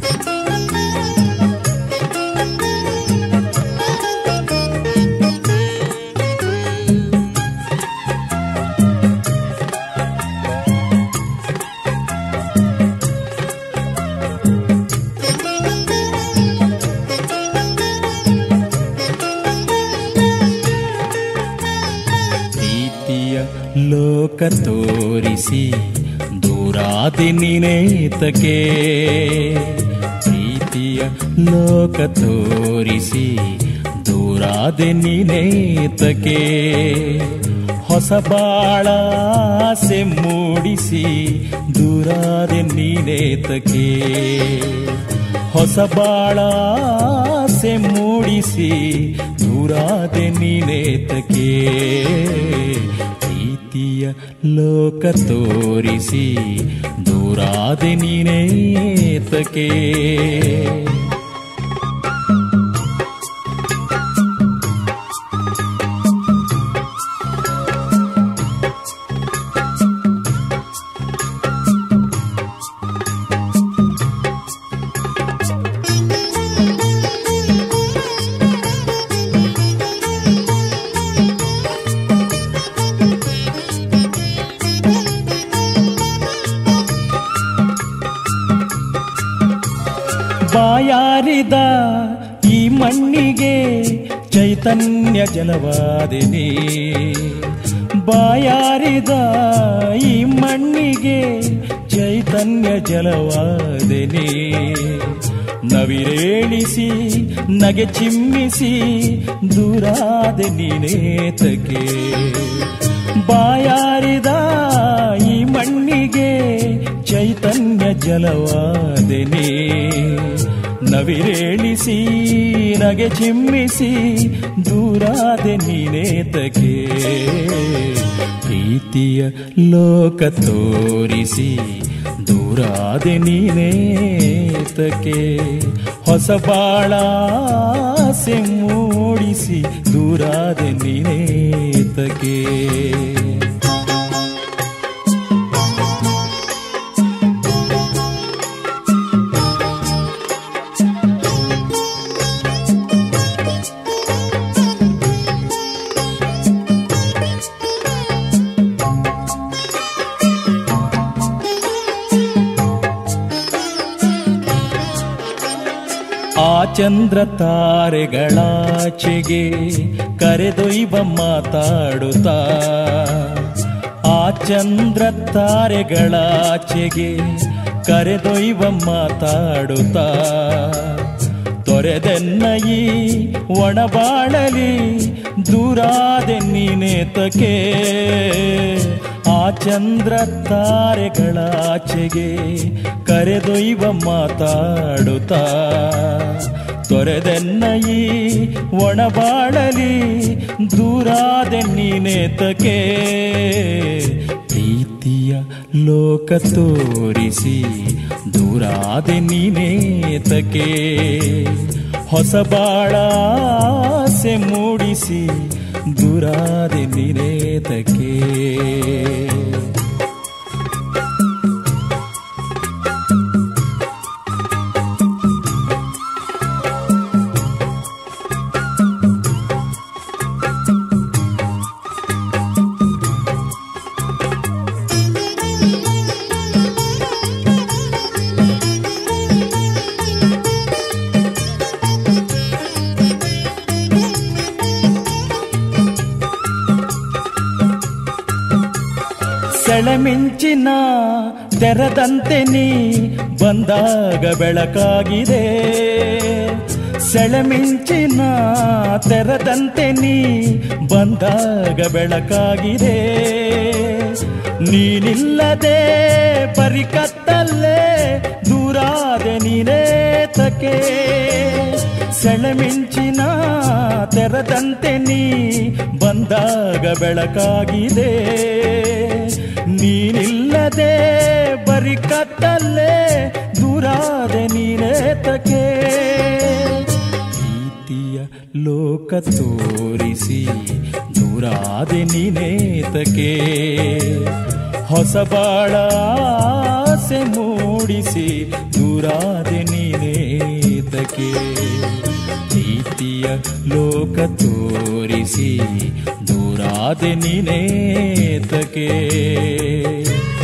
ಪ್ರೀತಿಯ ಲೋಕ ತೋರಿಸಿ ದೂರಾದೆ ನಿನೇತಕ್ಕೆ ಪ್ರೀತಿಯ ಲೋಕ ತೋರಿಸಿ ದೂರಾದೆ ನಿನೇತಕ್ಕೆ ಹೊಸ ಬಾಳ ಆಸೆ ಮೂಡಿಸಿ ದೂರಾದೆ ನೀನೇತಕ್ಕೆ ಹೊಸ ಬಾಳ ಆಸೆ ಮೂಡಿಸಿ ದೂರಾದೆ ನೀನೇತಕ್ಕೆ ಪ್ರೀತಿಯ ಲೋಕ ತೋರಿಸಿ ದೂರಾದೆ ನೀನೇತಕ್ಕೆ ಬಾಯಾರಿದ ಈ ಮಣ್ಣಿಗೆ ಚೈತನ್ಯ ಜಲವಾದಿನಿ ಬಾಯಾರಿದ ಈ ಮಣ್ಣಿಗೆ ಚೈತನ್ಯ ಜಲವಾದಿನಿ ನವಿರೇಳಿಸಿ ನಗೆ ಚಿಮ್ಮಿಸಿ ದೂರಾದ ನೀನೇತಕ್ಕೆ ಬಾಯಾರಿದ ಈ ಮಣ್ಣಿಗೆ ಚೈತನ್ಯ ಜಲವಾದನೆ ನವಿರೇಳಿಸಿ ನಗೆ ಚಿಮ್ಮಿಸಿ ದೂರಾದೆ ನೀನೇತಕ್ಕೆ ಪ್ರೀತಿಯ ಲೋಕ ತೋರಿಸಿ ದೂರಾದೆ ನೀನೇತಕ್ಕೆ ಹೊಸ ಬಾಳ ಆಸೆ ಮೂಡಿಸಿ ದೂರಾದೆ ನೀನೇತಕ್ಕೆ ಆ ಚಂದ್ರ ತಾರೆಗಳಾಚೆಗೆ ಕರೆದೊಯ್ವ ಮಾತಾಡುತ್ತಾ ಆ ಚಂದ್ರ ತಾರೆಗಳಾಚೆಗೆ ಕರೆದೊಯ್ವ ಮಾತಾಡುತ್ತಾ ತೊರೆದೆನ್ನಯಿ ಒಣಬಾಳಲಿ ದೂರಾದೆ ನೀನೇತಕ್ಕೆ ಆ ಚಂದ್ರ ತಾರೆಗಳಾಚೆಗೆ ಕರೆದೊಯ್ವ ಮಾತಾಡುತ್ತಾ ತೊರೆದೆನ್ನಯಿ ಒಣಬಾಳಲಿ ದೂರಾದೆ ನೀನೇತಕ್ಕೆ ಪ್ರೀತಿಯ ಲೋಕ ತೋರಿಸಿ ದೂರಾದೆ ನೀನೇತಕ್ಕೆ ಹೊಸ ಬಾಳ ಆಸೆ ಮೂಡಿಸಿ ದೂರಾದೆ ನೀನೇತಕ್ಕೆ ಸೆಳೆಮಿಂಚಿನ ತೆರದಂತೆ ನೀ ಬಂದಾಗ ಬೆಳಕಾಗಿದೆ ಸೆಳೆಮಿಂಚಿನ ತೆರದಂತೆ ನೀ ಬಂದಾಗ ಬೆಳಕಾಗಿದೆ ನೀನಿಲ್ಲದೆ ಬರಿ ಕತ್ತಲ್ಲೇ ದೂರಾದೆ ನೀನೇತಕ್ಕೆ ಸೆಳೆಮಿಂಚಿನ ತೆರದಂತೆ ನೀ ಬಂದಾಗ ಬೆಳಕಾಗಿದೆ ನೀನಿಲ್ಲದೆ ಬರಿ ಕತ್ತಲ್ಲೇ ದೂರಾದೆ ನೀನೇತಕ್ಕೆ ಪ್ರೀತಿಯ ಲೋಕ ತೋರಿಸಿ ದೂರಾದೆ ನೀನೇತಕ್ಕೆ ಹೊಸ ಬಾಳ ಆಸೆ ಮೂಡಿಸಿ ದೂರಾದೆ ನೀನೇತಕ್ಕೆ ನೀನೇತಕೆ ಪ್ರೀತಿಯ ಲೋಕ ತೋರಿಸಿ ದೂರಾದೆ ನೀನೇತಕೆ